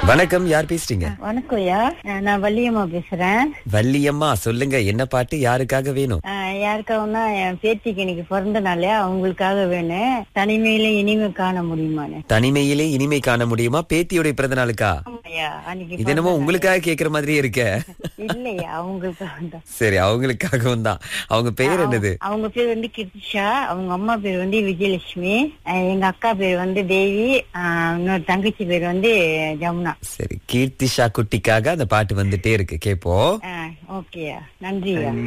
வணக்கம் யார் பேசுறீங்க வணக்கம் ஐயா அஹ் நான் வள்ளியம்மா பேசுறேன் வள்ளியம்மா சொல்லுங்க என்ன பாட்டு யாருக்காக வேணும் அஹ் யாருக்காகனா என் பேத்திக்கு இன்னைக்கு பிறந்த நாளே அவங்களுக்காக வேணும் தனிமையில இனிமை காண முடியுமான்னு தனிமையிலே இனிமை காண முடியுமா பேத்தியோட பிறந்த நாளுக்கா ஆமாய்யா, அன்னைக்கு இது என்னமோ பிறந்த உங்களுக்காக கேக்குற மாதிரியே இருக்க நாள். இல்லையா அவங்களுக்காக தான் சரி அவங்களுக்காகவும் தான் அவங்க பெயர் என்னது அவங்க பேர் வந்து கிருத்திஷா அவங்க அம்மா பேர் வந்து விஜயலட்சுமி அஹ் எங்க அக்கா பேர் வந்து தேவி அஹ் இன்னொரு தங்கச்சி பேர் வந்து ஜமுனா சரி கீர்த்திஷா குட்டிக்காக அந்த பாட்டு வந்துட்டே இருக்கு கேப்போம் ஓகேயா நன்றியா